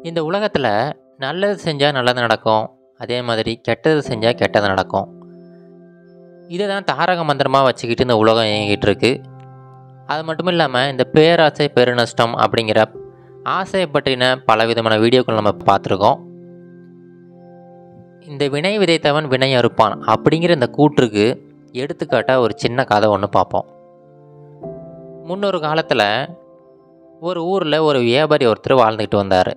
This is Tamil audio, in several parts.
இந்த உலகத்தில் நல்லது செஞ்சால் நல்லது நடக்கும் அதே மாதிரி கெட்டது செஞ்சால் கெட்டது நடக்கும் இதை தான் தாரக மந்திரமாக வச்சுக்கிட்டு இந்த உலகம் இயங்கிட்டு இருக்கு அது மட்டும் இல்லாமல் இந்த பேராசை பெருநஷ்டம் அப்படிங்கிற ஆசையை பற்றின பல விதமான வீடியோக்கள் நம்ம பார்த்துருக்கோம் இந்த வினை விதைத்தவன் வினை அறுப்பான் அப்படிங்கிற இந்த கூற்றுக்கு எடுத்துக்காட்டாக ஒரு சின்ன கதை ஒன்று பார்ப்போம் முன்னொரு காலத்தில் ஒரு ஊரில் ஒரு வியாபாரி ஒருத்தர் வாழ்ந்துக்கிட்டு வந்தார்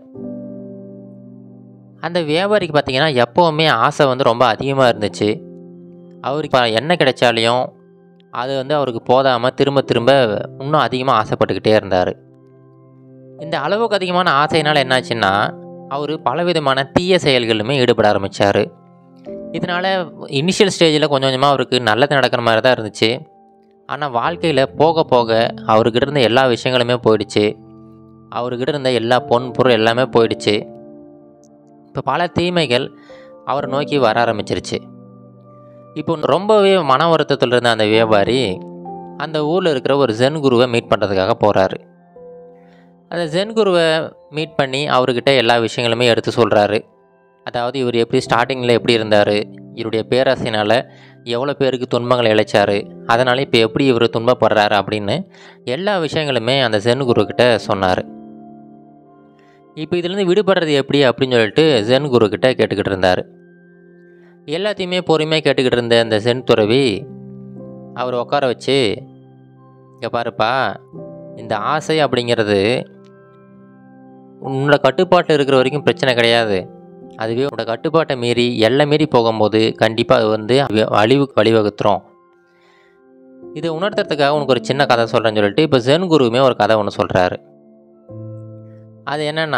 அந்த வியாபாரிக்கு பார்த்தீங்கன்னா எப்போவுமே ஆசை வந்து ரொம்ப அதிகமாக இருந்துச்சு அவருக்கு என்ன கிடைச்சாலையும் அது வந்து அவருக்கு போதாமல் திரும்ப திரும்ப இன்னும் அதிகமாக ஆசைப்பட்டுக்கிட்டே இருந்தார் இந்த அளவுக்கு அதிகமான ஆசையினால் என்னாச்சுன்னா அவர் பலவிதமான தீய செயல்களுமே ஈடுபட ஆரம்பித்தார் இதனால் இனிஷியல் ஸ்டேஜில் கொஞ்சம் கொஞ்சமாக அவருக்கு நல்லது நடக்கிற மாதிரி தான் இருந்துச்சு ஆனால் வாழ்க்கையில் போக போக அவர்கிட்ட இருந்த எல்லா விஷயங்களுமே போயிடுச்சு அவர்கிட்ட இருந்த எல்லா பொன் பொருள் எல்லாமே போயிடுச்சு இப்போ பல தீமைகள் அவரை நோக்கி வர ஆரம்பிச்சிருச்சு இப்போ ரொம்பவே மன வருத்தத்தில் இருந்த அந்த வியாபாரி அந்த ஊரில் இருக்கிற ஒரு ஜென் குருவை மீட் பண்ணுறதுக்காக போகிறாரு அந்த ஜென் குருவை மீட் பண்ணி அவர்கிட்ட எல்லா விஷயங்களுமே எடுத்து சொல்கிறாரு அதாவது இவர் எப்படி ஸ்டார்டிங்கில் எப்படி இருந்தார் இவருடைய பேராசைனால் எவ்வளோ பேருக்கு துன்பங்களை இழைச்சார் அதனால் இப்போ எப்படி இவர் துன்பப்படுறாரு அப்படின்னு எல்லா விஷயங்களுமே அந்த ஜென் குருக்கிட்ட சொன்னார் இப்போ இதுலேருந்து விடுபடுறது எப்படி அப்படின்னு சொல்லிட்டு ஜென் குருக்கிட்ட கேட்டுக்கிட்டு இருந்தார் எல்லாத்தையுமே பொறுமையாக கேட்டுக்கிட்டு இருந்த அந்த சென் துறவி அவர் உட்கார வச்சு இங்கே பாருப்பா இந்த ஆசை அப்படிங்கிறது உன்னோட கட்டுப்பாட்டில் இருக்கிற வரைக்கும் பிரச்சனை கிடையாது அதுவே உன்னோட கட்டுப்பாட்டை மீறி எல்லை மீறி போகும்போது கண்டிப்பாக அது வந்து அழிவுக்கு வழிவகுத்துரும் இதை உணர்த்துறதுக்காக உனக்கு ஒரு சின்ன கதை சொல்கிறேன்னு சொல்லிட்டு இப்போ ஜென் குருவுமே ஒரு கதை ஒன்று சொல்கிறாரு அது என்னென்னா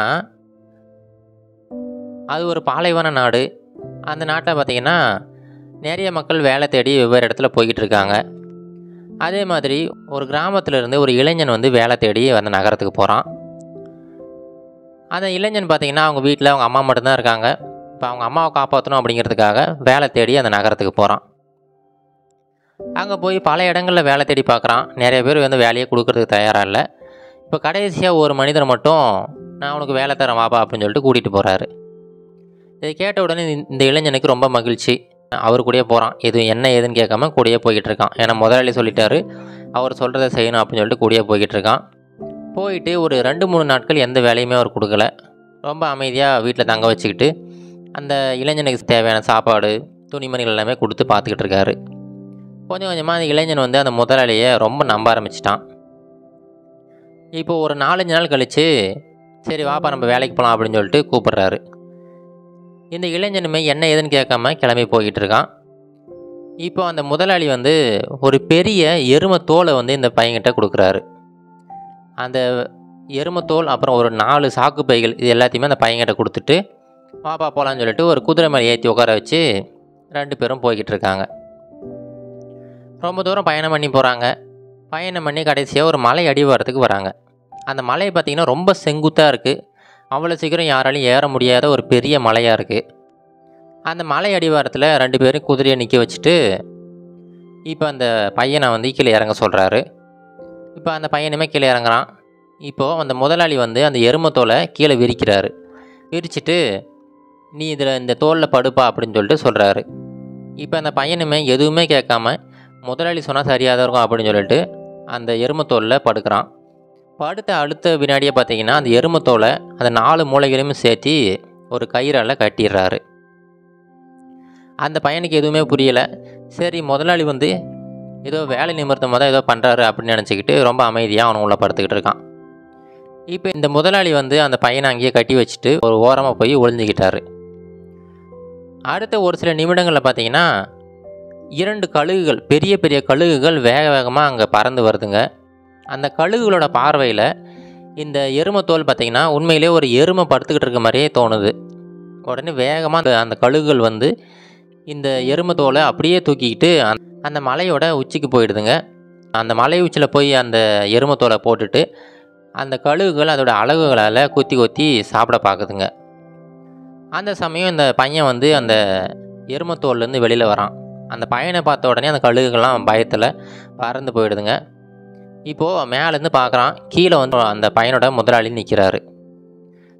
அது ஒரு பாலைவன நாடு அந்த நாட்டில் பார்த்திங்கன்னா நிறைய மக்கள் வேலை தேடி வெவ்வேறு இடத்துல போய்கிட்டு இருக்காங்க அதே மாதிரி ஒரு கிராமத்தில் இருந்து ஒரு இளைஞன் வந்து வேலை தேடி அந்த நகரத்துக்கு போகிறான் அந்த இளைஞன் பார்த்திங்கன்னா அவங்க வீட்டில் அவங்க அம்மா மட்டும்தான் இருக்காங்க இப்போ அவங்க அம்மாவை காப்பாற்றணும் அப்படிங்கிறதுக்காக வேலை தேடி அந்த நகரத்துக்கு போகிறான் அங்கே போய் பல இடங்களில் வேலை தேடி பார்க்குறான் நிறைய பேர் வந்து வேலையை கொடுக்கறதுக்கு தயாராக இல்லை இப்போ கடைசியாக ஒரு மனிதர் மட்டும் நான் உனக்கு வேலை தரேன் வாப்பா அப்படின்னு சொல்லிட்டு கூட்டிகிட்டு போகிறாரு இதை கேட்ட உடனே இந்த இளைஞனுக்கு ரொம்ப மகிழ்ச்சி அவர் கூடயே போகிறான் எது என்ன ஏதுன்னு கேட்காம கூடயே போய்கிட்டு இருக்கான் ஏன்னா முதலாளி சொல்லிட்டாரு அவர் சொல்கிறத செய்யணும் அப்படின்னு சொல்லிட்டு கூடயே போய்கிட்டு இருக்கான் போயிட்டு ஒரு ரெண்டு மூணு நாட்கள் எந்த வேலையுமே அவர் கொடுக்கல ரொம்ப அமைதியாக வீட்டில் தங்க வச்சுக்கிட்டு அந்த இளைஞனுக்கு தேவையான சாப்பாடு துணிமணிகள் எல்லாமே கொடுத்து பார்த்துக்கிட்டு இருக்காரு கொஞ்சம் கொஞ்சமாக அந்த இளைஞன் வந்து அந்த முதலாளியை ரொம்ப நம்ப ஆரம்பிச்சிட்டான் இப்போ ஒரு நாலஞ்சு நாள் கழித்து சரி வாப்பா நம்ம வேலைக்கு போகலாம் அப்படின்னு சொல்லிட்டு கூப்பிட்றாரு இந்த இளைஞனுமே என்ன ஏதுன்னு கேட்காம கிளம்பி போய்கிட்டு இருக்கான் இப்போ அந்த முதலாளி வந்து ஒரு பெரிய எருமை தோலை வந்து இந்த பையன்கிட்ட கொடுக்குறாரு அந்த எருமை தோல் அப்புறம் ஒரு நாலு சாக்கு பைகள் இது எல்லாத்தையுமே அந்த பையன்கிட்ட கொடுத்துட்டு வாப்பா போகலான்னு சொல்லிட்டு ஒரு குதிரை மேலே ஏற்றி உட்கார வச்சு ரெண்டு பேரும் போய்கிட்டு இருக்காங்க ரொம்ப தூரம் பயணம் பண்ணி போகிறாங்க பயணம் பண்ணி கடைசியாக ஒரு மலை அடிவாரத்துக்கு வராங்க அந்த மலை பார்த்திங்கன்னா ரொம்ப செங்குத்தாக இருக்குது அவ்வளோ சீக்கிரம் யாராலையும் ஏற முடியாத ஒரு பெரிய மலையாக இருக்குது அந்த மலை அடிவாரத்தில் ரெண்டு பேரும் குதிரையை நிற்க வச்சுட்டு இப்போ அந்த பையனை வந்து கீழே இறங்க சொல்கிறாரு இப்போ அந்த பையனுமே கீழே இறங்குறான் இப்போது அந்த முதலாளி வந்து அந்த எருமத்தோலை கீழே விரிக்கிறாரு விரிச்சிட்டு நீ இதில் இந்த தோலில் படுப்பா அப்படின்னு சொல்லிட்டு சொல்கிறாரு இப்போ அந்த பையனுமே எதுவுமே கேட்காம முதலாளி சொன்னால் சரியாக தான் இருக்கும் அப்படின்னு சொல்லிட்டு அந்த எருமத்தோலில் படுக்கிறான் படுத்த அடுத்த வினாடியே பார்த்தீங்கன்னா அந்த எருமத்தோலை அந்த நாலு மூளைகளையும் சேர்த்து ஒரு கயிறால் கட்டிடுறாரு அந்த பையனுக்கு எதுவுமே புரியலை சரி முதலாளி வந்து ஏதோ வேலை நிமித்தமாக தான் ஏதோ பண்ணுறாரு அப்படின்னு நினச்சிக்கிட்டு ரொம்ப அமைதியாக அவனை உள்ள படுத்துக்கிட்டு இருக்கான் இப்போ இந்த முதலாளி வந்து அந்த பையனை அங்கேயே கட்டி வச்சுட்டு ஒரு ஓரமாக போய் ஒளிஞ்சிக்கிட்டாரு அடுத்த ஒரு சில நிமிடங்களில் பார்த்தீங்கன்னா இரண்டு கழுகுகள் பெரிய பெரிய கழுகுகள் வேக வேகமாக அங்கே பறந்து வருதுங்க அந்த கழுகுகளோட பார்வையில் இந்த எருமைத்தோல் பார்த்திங்கன்னா உண்மையிலே ஒரு எருமை படுத்துக்கிட்டு இருக்க மாதிரியே தோணுது உடனே வேகமாக அந்த அந்த கழுகுகள் வந்து இந்த எருமைத்தோலை அப்படியே தூக்கிக்கிட்டு அந்த அந்த மலையோட உச்சிக்கு போயிடுதுங்க அந்த மலை உச்சியில் போய் அந்த எருமைத்தோலை போட்டுட்டு அந்த கழுகுகள் அதோட அழகுகளால் கொத்தி கொத்தி சாப்பிட பார்க்குதுங்க அந்த சமயம் இந்த பையன் வந்து அந்த எருமத்தோல்லேருந்து வெளியில் வரான் அந்த பையனை பார்த்த உடனே அந்த கழுகுகள்லாம் பயத்தில் பறந்து போயிடுதுங்க இப்போது மேலேருந்து பார்க்குறான் கீழே வந்து அந்த பையனோட முதலாளி நிற்கிறாரு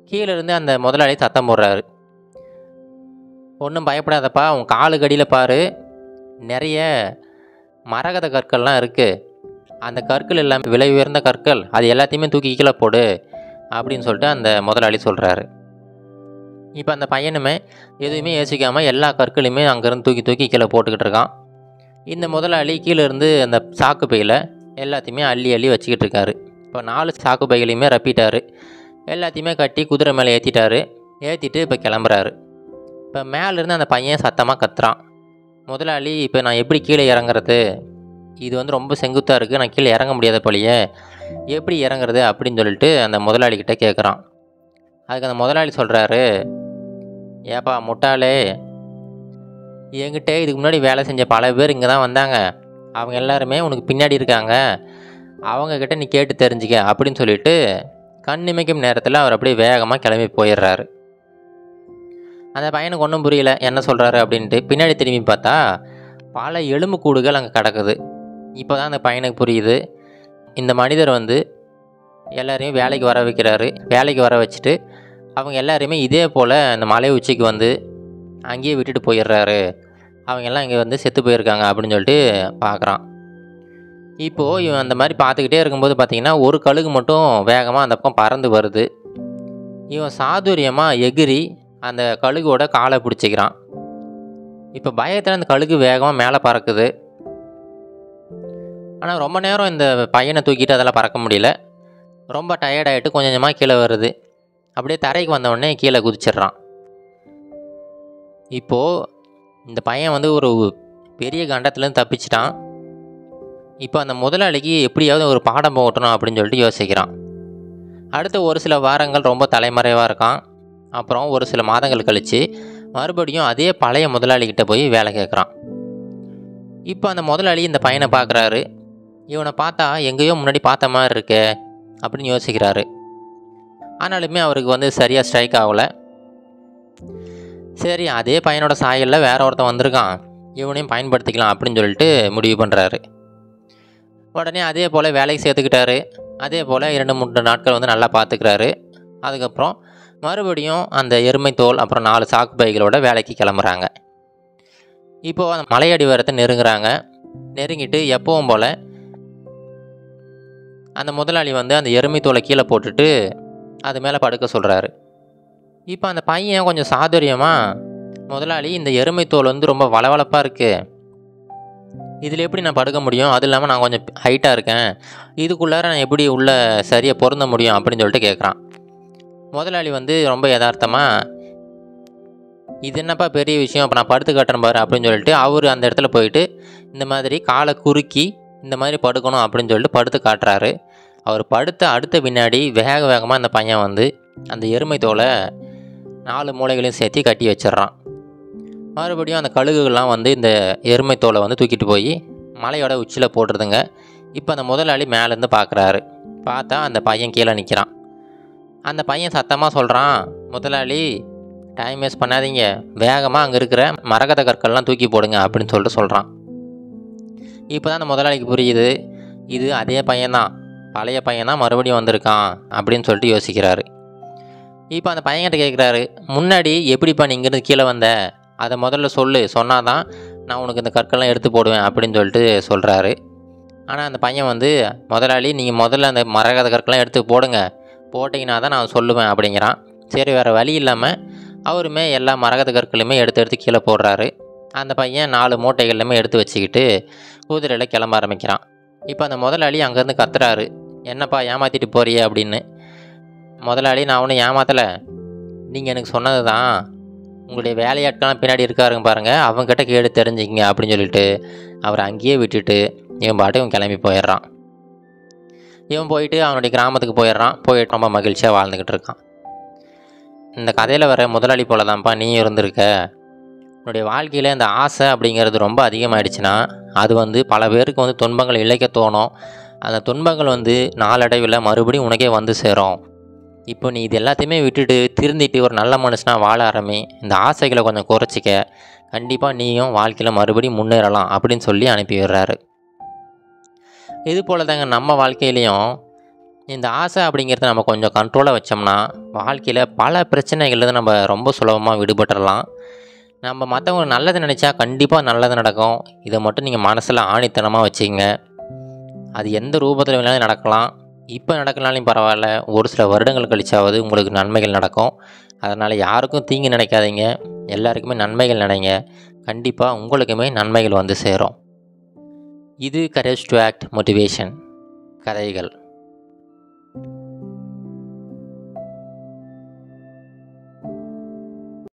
கீழே இருந்து அந்த முதலாளி சத்தம் போடுறாரு ஒன்றும் பயப்படாதப்பா உன் காலுக்கு அடியில் பாரு நிறைய மரகத கற்கள்லாம் இருக்குது அந்த கற்கள் எல்லாமே விலை உயர்ந்த கற்கள் அது எல்லாத்தையுமே தூக்கி கீழே போடு அப்படின்னு சொல்லிட்டு அந்த முதலாளி சொல்கிறாரு இப்போ அந்த பையனுமே எதுவுமே யோசிக்காமல் எல்லா கற்களையுமே அங்கேருந்து தூக்கி தூக்கி கீழே போட்டுக்கிட்டு இருக்கான் இந்த முதலாளி கீழே இருந்து அந்த சாக்கு பையில் எல்லாத்தையுமே அள்ளி அள்ளி வச்சுக்கிட்டு இருக்காரு இப்போ நாலு சாக்கு பைகளையுமே ரப்பிட்டாரு எல்லாத்தையுமே கட்டி குதிரை மேலே ஏற்றிட்டாரு ஏற்றிட்டு இப்போ கிளம்புறாரு இப்போ மேலேருந்து அந்த பையன் சத்தமாக கத்துறான் முதலாளி இப்போ நான் எப்படி கீழே இறங்குறது இது வந்து ரொம்ப செங்குத்தாக இருக்குது நான் கீழே இறங்க முடியாத போலியே எப்படி இறங்குறது அப்படின்னு சொல்லிட்டு அந்த முதலாளிகிட்ட கேட்குறான் அதுக்கு அந்த முதலாளி சொல்கிறாரு ஏப்பா முட்டாளே என்கிட்ட இதுக்கு முன்னாடி வேலை செஞ்ச பல பேர் இங்கே தான் வந்தாங்க அவங்க எல்லாருமே உனக்கு பின்னாடி இருக்காங்க அவங்கக்கிட்ட நீ கேட்டு தெரிஞ்சுக்க அப்படின்னு சொல்லிட்டு கண்ணிமைக்கும் நேரத்தில் அவர் அப்படியே வேகமாக கிளம்பி போயிடுறாரு அந்த பையனுக்கு ஒன்றும் புரியல என்ன சொல்கிறாரு அப்படின்ட்டு பின்னாடி திரும்பி பார்த்தா பல எலும்பு கூடுகள் அங்கே கிடக்குது இப்போ தான் அந்த பையனுக்கு புரியுது இந்த மனிதர் வந்து எல்லாரையும் வேலைக்கு வர வைக்கிறாரு வேலைக்கு வர வச்சுட்டு அவங்க எல்லாரையுமே இதே போல் அந்த மலை உச்சிக்கு வந்து அங்கேயே விட்டுட்டு போயிடுறாரு அவங்க எல்லாம் இங்கே வந்து செத்து போயிருக்காங்க அப்படின்னு சொல்லிட்டு பார்க்குறான் இப்போது இவன் அந்த மாதிரி பார்த்துக்கிட்டே இருக்கும்போது பார்த்தீங்கன்னா ஒரு கழுகு மட்டும் வேகமாக அந்த பக்கம் பறந்து வருது இவன் சாதுரியமாக எகிரி அந்த கழுகோட காலை பிடிச்சிக்கிறான் இப்போ பயத்தில் அந்த கழுகு வேகமாக மேலே பறக்குது ஆனால் ரொம்ப நேரம் இந்த பையனை தூக்கிட்டு அதெல்லாம் பறக்க முடியல ரொம்ப டயர்டாயிட்டு கொஞ்சம் கொஞ்சமாக கீழே வருது அப்படியே தரைக்கு வந்த உடனே கீழே குதிச்சிடுறான் இப்போது இந்த பையன் வந்து ஒரு பெரிய கண்டத்துலேருந்து தப்பிச்சிட்டான் இப்போ அந்த முதலாளிக்கு எப்படியாவது ஒரு பாடம் போகட்டணும் அப்படின்னு சொல்லிட்டு யோசிக்கிறான் அடுத்த ஒரு சில வாரங்கள் ரொம்ப தலைமறைவாக இருக்கான் அப்புறம் ஒரு சில மாதங்கள் கழித்து மறுபடியும் அதே பழைய முதலாளிகிட்ட போய் வேலை கேட்குறான் இப்போ அந்த முதலாளி இந்த பையனை பார்க்குறாரு இவனை பார்த்தா எங்கேயோ முன்னாடி பார்த்த மாதிரி இருக்கே அப்படின்னு யோசிக்கிறாரு ஆனாலுமே அவருக்கு வந்து சரியாக ஸ்ட்ரைக் ஆகலை சரி அதே பையனோட சாயலில் வேற ஒருத்தன் வந்திருக்கான் இவனையும் பயன்படுத்திக்கலாம் அப்படின்னு சொல்லிட்டு முடிவு பண்ணுறாரு உடனே அதே போல் வேலைக்கு சேர்த்துக்கிட்டாரு அதே போல் இரண்டு மூன்று நாட்கள் வந்து நல்லா பார்த்துக்கிறாரு அதுக்கப்புறம் மறுபடியும் அந்த எருமை தோல் அப்புறம் நாலு சாக்கு பைகளோட வேலைக்கு கிளம்புறாங்க இப்போது அந்த மலையடிவாரத்தை நெருங்குறாங்க நெருங்கிட்டு எப்பவும் போல் அந்த முதலாளி வந்து அந்த எருமை தோலை கீழே போட்டுட்டு அது மேலே படுக்க சொல்கிறாரு இப்போ அந்த பையன் கொஞ்சம் சாதுரியமாக முதலாளி இந்த எருமை தோல் வந்து ரொம்ப வளவளப்பாக இருக்குது இதில் எப்படி நான் படுக்க முடியும் அது இல்லாமல் நான் கொஞ்சம் ஹைட்டாக இருக்கேன் இதுக்குள்ளார நான் எப்படி உள்ள சரியாக பொருந்த முடியும் அப்படின்னு சொல்லிட்டு கேட்குறான் முதலாளி வந்து ரொம்ப யதார்த்தமாக இது என்னப்பா பெரிய விஷயம் அப்போ நான் படுத்து காட்டுறேன் பாரு அப்படின்னு சொல்லிட்டு அவர் அந்த இடத்துல போயிட்டு இந்த மாதிரி காலை குறுக்கி இந்த மாதிரி படுக்கணும் அப்படின்னு சொல்லிட்டு படுத்து காட்டுறாரு அவர் படுத்த அடுத்த பின்னாடி வேக வேகமாக அந்த பையன் வந்து அந்த எருமை தோலை நாலு மூளைகளையும் சேர்த்து கட்டி வச்சிடுறான் மறுபடியும் அந்த கழுகுகள்லாம் வந்து இந்த எருமை தோலை வந்து தூக்கிட்டு போய் மலையோட உச்சியில் போட்டுருதுங்க இப்போ அந்த முதலாளி மேலேருந்து பார்க்குறாரு பார்த்தா அந்த பையன் கீழே நிற்கிறான் அந்த பையன் சத்தமாக சொல்கிறான் முதலாளி டைம் வேஸ்ட் பண்ணாதீங்க வேகமாக அங்கே இருக்கிற மரகத கற்கள்லாம் தூக்கி போடுங்க அப்படின்னு சொல்லிட்டு சொல்கிறான் இப்போ தான் அந்த முதலாளிக்கு புரியுது இது அதே பையன்தான் பழைய பையன் தான் மறுபடியும் வந்திருக்கான் அப்படின்னு சொல்லிட்டு யோசிக்கிறாரு இப்போ அந்த பையன்கிட்ட கேட்குறாரு முன்னாடி எப்படிப்பா நீ இங்கேருந்து கீழே வந்த அதை முதல்ல சொல்லு சொன்னாதான் நான் உனக்கு இந்த கற்கள்லாம் எடுத்து போடுவேன் அப்படின்னு சொல்லிட்டு சொல்கிறாரு ஆனால் அந்த பையன் வந்து முதலாளி நீங்கள் முதல்ல அந்த மரகத கற்கள்லாம் எடுத்து போடுங்க போட்டிங்கன்னா தான் நான் சொல்லுவேன் அப்படிங்கிறான் சரி வேறு வழி இல்லாமல் அவருமே எல்லா மரகத கற்களையுமே எடுத்து எடுத்து கீழே போடுறாரு அந்த பையன் நாலு மூட்டைகள்லையுமே எடுத்து வச்சுக்கிட்டு குதிரையில் கிளம்ப ஆரம்பிக்கிறான் இப்போ அந்த முதலாளி அங்கேருந்து கத்துறாரு என்னப்பா ஏமாற்றிட்டு போறியே அப்படின்னு முதலாளி நான் ஒன்றும் ஏமாத்தலை நீங்கள் எனக்கு சொன்னது தான் உங்களுடைய வேலையாட்கள்லாம் பின்னாடி இருக்காருங்க பாருங்கள் அவங்ககிட்ட கேடு தெரிஞ்சுக்கிங்க அப்படின்னு சொல்லிட்டு அவரை அங்கேயே விட்டுட்டு இவன் பாட்டு இவன் கிளம்பி போயிடுறான் இவன் போயிட்டு அவனுடைய கிராமத்துக்கு போயிடுறான் போயிட்டு ரொம்ப மகிழ்ச்சியாக வாழ்ந்துக்கிட்டு இருக்கான் இந்த கதையில் வர முதலாளி போல தான்ப்பா நீ இருந்திருக்க உன்னுடைய வாழ்க்கையில் இந்த ஆசை அப்படிங்கிறது ரொம்ப அதிகமாகிடுச்சுன்னா அது வந்து பல பேருக்கு வந்து துன்பங்கள் இழைக்க தோணும் அந்த துன்பங்கள் வந்து நாளடைவில் மறுபடியும் உனக்கே வந்து சேரும் இப்போ நீ இது எல்லாத்தையுமே விட்டுட்டு திருந்திட்டு ஒரு நல்ல மனுஷனாக வாழ ஆரம்பி இந்த ஆசைகளை கொஞ்சம் குறைச்சிக்க கண்டிப்பாக நீயும் வாழ்க்கையில் மறுபடியும் முன்னேறலாம் அப்படின்னு சொல்லி அனுப்பி விடுறாரு இது போல் தாங்க நம்ம வாழ்க்கையிலையும் இந்த ஆசை அப்படிங்கிறத நம்ம கொஞ்சம் கண்ட்ரோலாக வச்சோம்னா வாழ்க்கையில் பல பிரச்சனைகள்லேருந்து நம்ம ரொம்ப சுலபமாக விடுபட்டுறலாம் நம்ம மற்றவங்க நல்லது நினச்சா கண்டிப்பாக நல்லது நடக்கும் இதை மட்டும் நீங்கள் மனசில் ஆணித்தனமாக வச்சுக்கங்க அது எந்த ரூபத்தில் வேணாலும் நடக்கலாம் இப்போ நடக்கலாலையும் பரவாயில்ல ஒரு சில வருடங்கள் கழிச்சாவது உங்களுக்கு நன்மைகள் நடக்கும் அதனால் யாருக்கும் தீங்கு நினைக்காதீங்க எல்லாருக்குமே நன்மைகள் நினைங்க கண்டிப்பாக உங்களுக்குமே நன்மைகள் வந்து சேரும் இது கரேஜ் டு ஆக்ட் மோட்டிவேஷன் கதைகள்